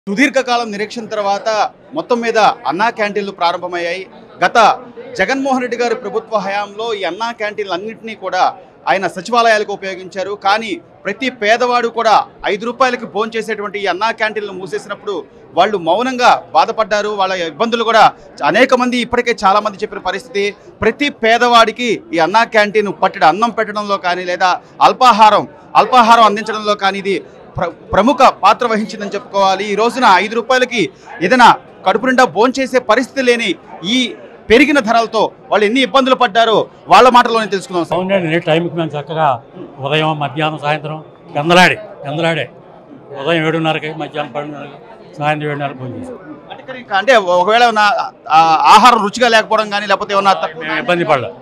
సుదీర్ఘకాలం నిరీక్షణ తర్వాత మొత్తం మీద అన్నా క్యాంటీన్లు ప్రారంభమయ్యాయి గత జగన్మోహన్ రెడ్డి గారి ప్రభుత్వ హయాంలో ఈ అన్నా క్యాంటీన్లు అన్నింటినీ కూడా ఆయన సచివాలయాలకు ఉపయోగించారు కానీ ప్రతి పేదవాడు కూడా ఐదు రూపాయలకి భోజనం చేసేటువంటి ఈ అన్నా క్యాంటీన్లు మూసేసినప్పుడు వాళ్ళు మౌనంగా బాధపడ్డారు వాళ్ళ ఇబ్బందులు కూడా అనేక మంది ఇప్పటికే చాలా మంది చెప్పిన పరిస్థితి ప్రతి పేదవాడికి ఈ అన్నా క్యాంటీన్ పట్టడం అన్నం పెట్టడంలో కానీ లేదా అల్పాహారం అల్పాహారం అందించడంలో కానీ ఇది ప్ర ప్రముఖ పాత్ర వహించిందని చెప్పుకోవాలి ఈ రోజున ఐదు రూపాయలకి ఏదైనా కడుపు నిండా భోంచేసే పరిస్థితి లేని ఈ పెరిగిన ధరలతో వాళ్ళు ఎన్ని ఇబ్బందులు పడ్డారో వాళ్ళ మాటలోనే తెలుసుకుందాం సార్ అవునండి టైంకి మేము చక్కగా ఉదయం మధ్యాహ్నం సాయంత్రం గందలాడి గందలాడే ఉదయం ఏడున్నరకి మధ్యాహ్నం పన్నెండున్నరకి సాయంత్రం ఏడున్నరకి భోజనం చేసాం అంటే కనుక- అంటే ఒకవేళ ఏమన్నా, ఆ, ఆహారం రుచిగా లేకపోవడం కానీ లేకపోతే ఏమన్నా తక్కువ మేము ఇబ్బంది పడలేదు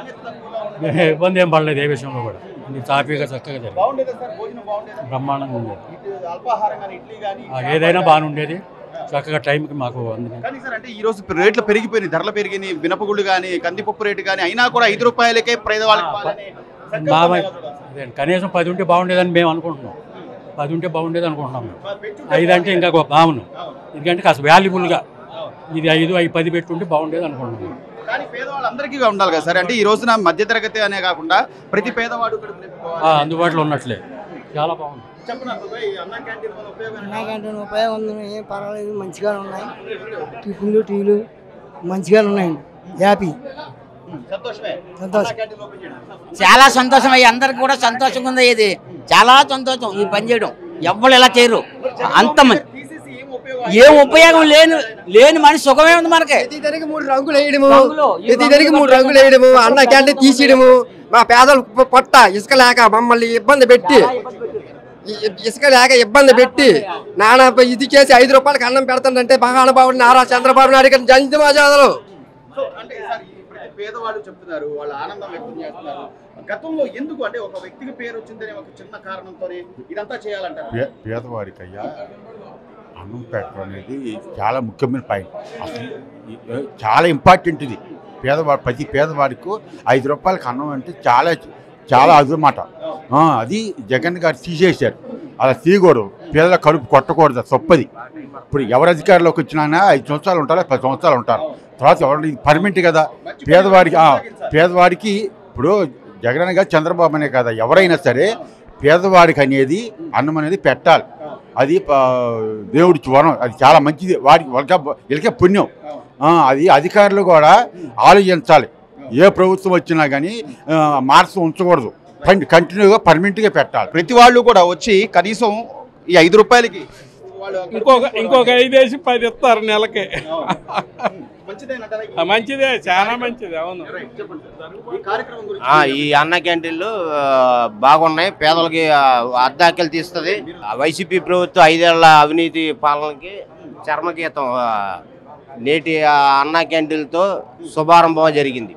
మేము ఇబ్బంది ఏం పడలేదు ఏ విషయంలో కూడా అన్ని తాపీగా చక్కగా జరిగింది బాగుండేదా సార్ భోజనం బాగుండేదా బ్రహ్మాండంగా ఉండేది ఇటు అల్పాహారం కానీ ఇడ్లీ కానీ ఆ, ఏదైనా బాగానే ఉండేది చక్కగా టైంకి మాకు అందింది కానీ సార్ అంటే ఈ రోజు రేట్లు పెరిగిపోయినాయి ధరలు పెరిగినాయి మినపగుళ్ళు కానీ కందిపప్పు రేటు కానీ అయినా కూడా ఐదు రూపాయలకే పేదవాళ్ళకి పాలని సంకల్పం బాగా ఎలా చూడాలి సార్? అదే కనీసం పది ఉంటే బాగుండేదని మేము అనుకుంటున్నాం పది ఉంటే బాగుండేది అనుకుంటున్నాం మేము. మరి పెంచుంటే ఐదు అంటే ఇంకా గొప్ప బాగున్నాం అవును. ఎందుకంటే కాస్త వాల్యుబుల్గా అవును. ఇది ఐదు ఐదు పది పెట్టుంటే బాగుండేది అనుకుంటున్నాం కానీ పేదవాళ్ళందరికీ ఉండాలి కదా సార్ అంటే ఈ రోజున మధ్యతరగతి అనే కాకుండా ప్రతి పేదవాడు కడుపు నింపుకోవాలి. ఆ, అందుబాటులో ఉన్నట్లే చాలా బాగుంది చెప్పు నాకు బాయ్, ఈ అన్నా క్యాంటీన్ వల్ల ఉపయోగం ఏంటి? నాకంటే ఉపయోగం ఉంది ఏం పర్వాలేదు మంచిగా ఉన్నాయి టిఫిన్లు టీలు మంచిగా ఉన్నాయండి హ్యాపీ సంతోషమే సంతోషం. అన్నా క్యాంటీన్ ఓపెన్ చేయడం. చాలా సంతోషం అయ్యి అందరికి కూడా సంతోషంగా ఉంది ఇది చాలా సంతోషం ఈ పని చేయడం ఎవ్వరు ఇలా చేయరు అంత మంది తీసేసి ఏం ఉపయోగం? ఏం ఉపయోగం లేని లేని మనిషి సుఖమే ఉంది మనకి ప్రతి దానికి మూడు రంగులు వేయడము రంగులు, ఈ ప్రతి దానికి మూడు రంగులు వేయడము అన్న క్యాంటీన్ తీసేయడము మా పేదలు పొ- పొట్ట ఇసుక లేక మమ్మల్ని ఇబ్బంది పెట్టి ఇ- ఇసుక లేక ఇబ్బంది పెట్టి నాన్న ఇది చేసి ఐదు రూపాయలకి అన్నం పెడతానంటే మహానుభావుడు నారా చంద్రబాబు నాయుడు గారిని జయంతి మాజాదలు సో అంటే సార్ ఈ ప్రతి పేదవాడు చెప్తున్నారు వాళ్ళ ఆనందం వ్యక్తం చేస్తున్నారు గతంలో ఎందుకు అంటే ఒక వ్యక్తికి పేరు వచ్చిందనే ఒక చిన్న కారణంతోనే ఇదంతా చేయాలంటారు పే పేదవాడికి అయ్యా అన్నం పెట్టడం అనేది చాలా ముఖ్యమైన పాయింట్ అసలు ఈ- చాలా ఇంపార్టెంట్ ఇది పేదవాడు ప్రతి పేదవాడికి ఐదు రూపాయలకి అన్నం అంటే చాలా చాలా అదనమాట ఆ, అది జగన్ గారు తీసేశారు అలా తీయకూడదు పేదల కడుపు కొట్టకూడదు అది తప్పది ఇప్పుడు ఎవరు అధికారంలోకి వచ్చినా ఐదు సంవత్సరాలు ఉంటారు పది సంవత్సరాలు ఉంటారు తర్వాత ఎవరు పర్మనెంట్ కదా పేదవాడికి ఆ, పేదవాడికి ఇప్పుడు జగన్ గారు చంద్రబాబు అనే కదా ఎవరైనా సరే పేదవాడికి అనేది అన్నం అనేది పెట్టాలి అది ప- దేవుడి వరం అది చాలా మంచిది వాడికి వాళ్ళకి వీళ్ళకే పుణ్యం ఆ, అది అధికారులు కూడా ఆలోచించాలి ఏ ప్రభుత్వం వచ్చినా కానీ మార్క్స్ ఉంచకూడదు కంటిన్యూగా పర్మనెంట్గా పెట్టాలి ప్రతి వాళ్ళు కూడా వచ్చి కనీసం ఈ ఐదు రూపాయలకి వాళ్ళు ఇంకొక ఇంకొక ఐదేసి పది ఇస్తారు నెలకి మంచిదేనంటారా? ఆ, మంచిదే చాలా మంచిది అవును రైట్, చెప్పండి సార్. ఈ కార్యక్రమం గురించి ఆ, ఈ అన్న క్యాంటీన్లు ఆ, బాగున్నాయి పేదలకి ఆ, అద్దాకలు తీస్తుంది ఆ, వైసీపీ ప్రభుత్వం ఐదేళ్ల అవినీతి పాలనకి చర్మగీతం ఆ, నేటి ఆ అన్న క్యాంటీన్లతో శుభారంభం జరిగింది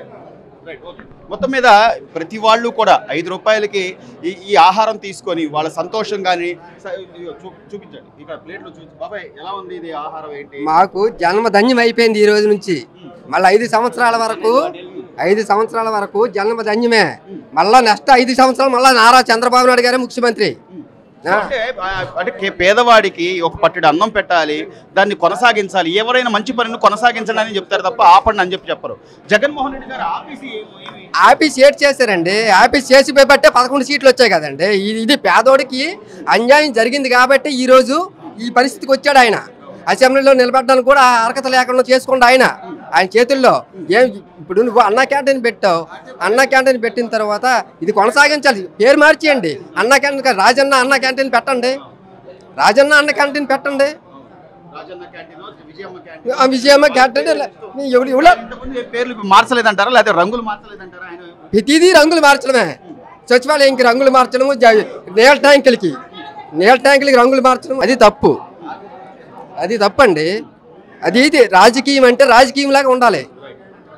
రైట్, ఓకే. మొత్తం మీద ప్రతి వాళ్ళు కూడా ఐదు రూపాయలకి ఈ ఈ ఆహారం తీసుకొని వాళ్ళ సంతోషం కానీ స- ఇదిగో చూ- చూపించండి ఇక్కడ ప్లేట్లో చూపించు బాబాయ్ ఎలా ఉంది ఇది ఆహారం ఏంటి మాకు జన్మ ధన్యం అయిపోయింది ఈ రోజు నుంచి మళ్ళీ ఐదు సంవత్సరాల వరకు ఐదు సంవత్సరాల వరకు జన్మ ధన్యమే మళ్ళా నెక్స్ట్ ఐదు సంవత్సరాలు మళ్ళా నారా చంద్రబాబు నాయుడు గారే ముఖ్యమంత్రి ఆ. అంటే ఆ, అంటే కే- పేదవాడికి ఒక పట్టెడు అన్నం పెట్టాలి దాన్ని కొనసాగించాలి ఎవరైనా మంచి పనిని కొనసాగించండి అని చెప్తారు తప్ప ఆపండి అని చెప్పి చెప్పరు జగన్మోహన్ రెడ్డి గారు ఆఫీస్ ఏమి ఆఫీస్ ఏడ్ చేశారండి ఆఫీస్ చేసి పోయబట్టే పదకొండు సీట్లు వచ్చాయి కదండి ఇది ఇది పేదోడికి అన్యాయం జరిగింది కాబట్టి ఈ రోజు ఈ పరిస్థితికి వచ్చాడు ఆయన అసెంబ్లీలో నిలబడడానికి కూడా అర్హత లేకుండా చేసుకోండి ఆయన ఆయన చేతుల్లో ఏం ఇప్పుడు నువ్వు అన్న క్యాంటీన్ పెట్టావు అన్న క్యాంటీన్ పెట్టిన తర్వాత ఇది కొనసాగించాలి పేరు మార్చేయండి అన్న క్యాంటీన్ కాదు, రాజన్న అన్న క్యాంటీన్ పెట్టండి రాజన్న అన్న క్యాంటీన్ పెట్టండి రాజన్న క్యాంటీన్ విజయమ్మ క్యాంటీన్ ఆ విజయమ్మ క్యాంటీన్ ఎవరు ఎవరు ఇంతకుముందు పేర్లు మార్చలేదంటారా లేకపోతే రంగులు మార్చలేదంటారా ఆయన ప్రతిదీ రంగులు మార్చడమే సచివాలయంకి రంగులు మార్చడము జ- నీళ్ళ ట్యాంకులకి నీళ్ళ ట్యాంకులకి రంగులు మార్చడం అది తప్పు అది తప్పండి అది ఇది రాజకీయం అంటే రాజకీయం లాగా ఉండాలి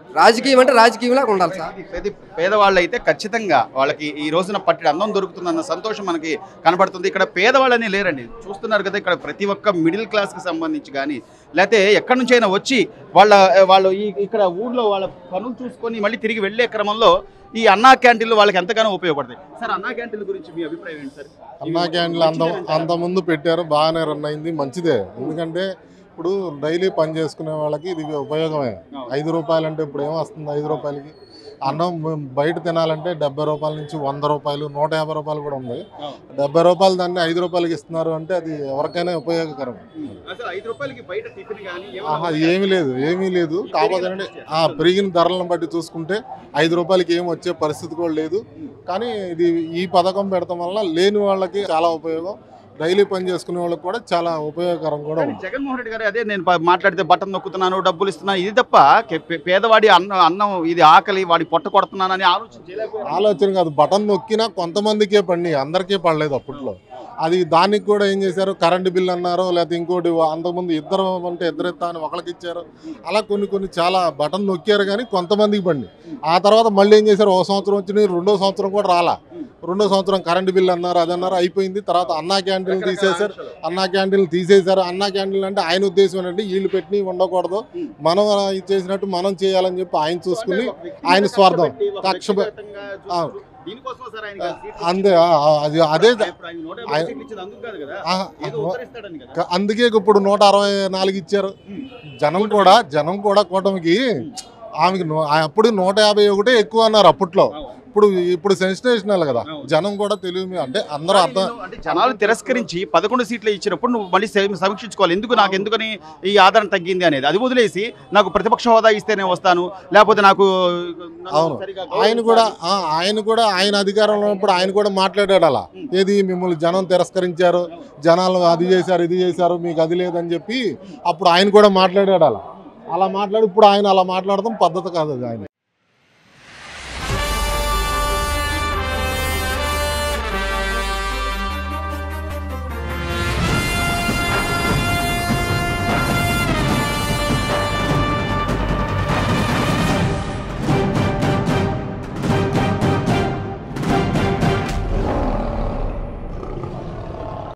రాజకీయం అంటే రాజకీయంలాగా ఉండాలి సార్ పేద పేదవాళ్ళు అయితే ఖచ్చితంగా వాళ్ళకి ఈ రోజున పట్టి అన్నం దొరుకుతుందన్న సంతోషం మనకి కనబడుతుంది ఇక్కడ పేదవాళ్ళని లేరండి చూస్తున్నారు కదా ఇక్కడ ప్రతి ఒక్క మిడిల్ క్లాస్కి సంబంధించి కానీ లేకపోతే ఎక్కడి నుంచి అయినా వచ్చి వాళ్ళ వాళ్ళు ఈ ఇక్కడ ఊర్లో వాళ్ళ పనులు చూసుకొని మళ్ళీ తిరిగి వెళ్ళే క్రమంలో ఈ అన్నా క్యాంటీన్లు వాళ్ళకి ఎంతగానో ఉపయోగపడతాయి సార్ అన్నా క్యాంటీన్ల గురించి మీ అభిప్రాయం ఏంటి సార్ అన్నా క్యాంటీన్లు అంత అంత ముందు పెట్టారు బాగానే రన్ అయింది మంచిదే ఎందుకంటే ఇప్పుడు డైలీ పని చేసుకునే వాళ్ళకి ఇది ఉపయోగమే ఐదు రూపాయలు అంటే ఇప్పుడు ఏం వస్తుంది ఐదు రూపాయలకి అన్నం బయట తినాలంటే డెబ్బై రూపాయల నుంచి వంద రూపాయలు నూట యాభై రూపాయలు కూడా ఉంది డెబ్బై రూపాయలు దాన్ని ఐదు రూపాయలకి ఇస్తున్నారు అంటే అది ఎవరికైనా ఉపయోగకరం అసలు ఐదు రూపాయలకి బయట టిఫిన్ కానీ ఆహా ఏమీ లేదు ఏమీ లేదు కాకపోతే ఏంటంటే, ఆ పెరిగిన ధరలను బట్టి చూసుకుంటే ఐదు రూపాయలకి ఏం వచ్చే పరిస్థితి కూడా లేదు కానీ ఇది ఈ పథకం పెడతాం వల్ల లేని వాళ్ళకి చాలా ఉపయోగం డైలీ పని చేసుకునే వాళ్ళకి కూడా చాలా ఉపయోగకరం కూడా కానీ ఉంది జగన్మోహన్ రెడ్డి గారు అదే నేను ప- మాట్లాడితే బటన్ నొక్కుతున్నాను డబ్బులు ఇస్తున్నాను ఇది తప్ప కే- పే- పేదవాడి అన్నం అన్నం ఇది ఆకలి వాడి పొట్ట కొడుతున్నాను అని ఆలోచన చేయలేకపోయారు. ఆలోచన కాదు బటన్ నొక్కినా కొంతమందికే పడి అందరికీ పడలేదు అప్పట్లో అది దానికి కూడా ఏం చేశారు కరెంటు బిల్ అన్నారు లేకపోతే ఇంకోటి అంతకుముందు ఇద్దరు అంటే ఇద్దరు ఇస్తా అని ఒకరికి ఇచ్చారు అలా కొన్ని కొన్ని చాలా బటన్ నొక్కారు కానీ కొంతమందికి పండి ఆ తర్వాత మళ్ళీ ఏం చేశారు ఒక సంవత్సరం వచ్చినాయి రెండో సంవత్సరం కూడా రాలా రెండో సంవత్సరం కరెంటు బిల్ అన్నారు అది అన్నారు అయిపోయింది తర్వాత అన్నా క్యాంటీన్లు తీసేశారు అన్నా క్యాంటీన్లు తీసేశారు అన్నా క్యాంటీన్లు అంటే ఆయన ఉద్దేశం ఏంటంటే వీళ్ళు పెట్టి ఉండకూడదు మనం ఇది చేసినట్టు మనం చేయాలని చెప్పి ఆయన చూసుకుని ఆయన స్వార్థం కక్ష పె- ఆ. దీనికోసమా సార్ ఆయన సీట్లు అంతే ఆ, ఆ, అది అదే ఆయన నూట యాభై ఆయన- సీట్లు ఇచ్చేది అందుకు కాదు కదా ఆ, ఏదో ఉద్ధరిస్తాడని కదా క- అందుకే ఇప్పుడు నూట అరవై నాలుగు ఇచ్చారు జనం కూడా జనం కూడా కూటమికి ఆమెకి నూ- ఆ అప్పుడు నూట యాభై ఒకటే ఎక్కువ అన్నారు అప్పట్లో ఇప్పుడు ఇప్పుడు సెన్సేషనల్ కదా జనం కూడా తెలివి మీ- అంటే అందరూ అర్థం అంటే జనాలు తిరస్కరించి పదకొండు సీట్లు ఇచ్చినప్పుడు నువ్వు మళ్ళీ సే- సమీక్షించుకోవాలి ఎందుకు నాకు ఎందుకని ఈ ఆదరణ తగ్గింది అనేది అది వదిలేసి నాకు ప్రతిపక్ష హోదా ఇస్తేనే వస్తాను లేకపోతే నాకు నన్ను అవును సరిగా ఆయన కూడా ఆ, ఆయన కూడా ఆయన అధికారంలో ఉన్నప్పుడు ఆయన కూడా మాట్లాడాడు అలా ఏది మిమ్మల్ని జనం తిరస్కరించారు జనాలు అది చేశారు ఇది చేశారు మీకు అది లేదని చెప్పి అప్పుడు ఆయన కూడా మాట్లాడాడు అలా అలా మాట్లాడి ఇప్పుడు ఆయన అలా మాట్లాడడం పద్ధతి కాదు అది ఆయన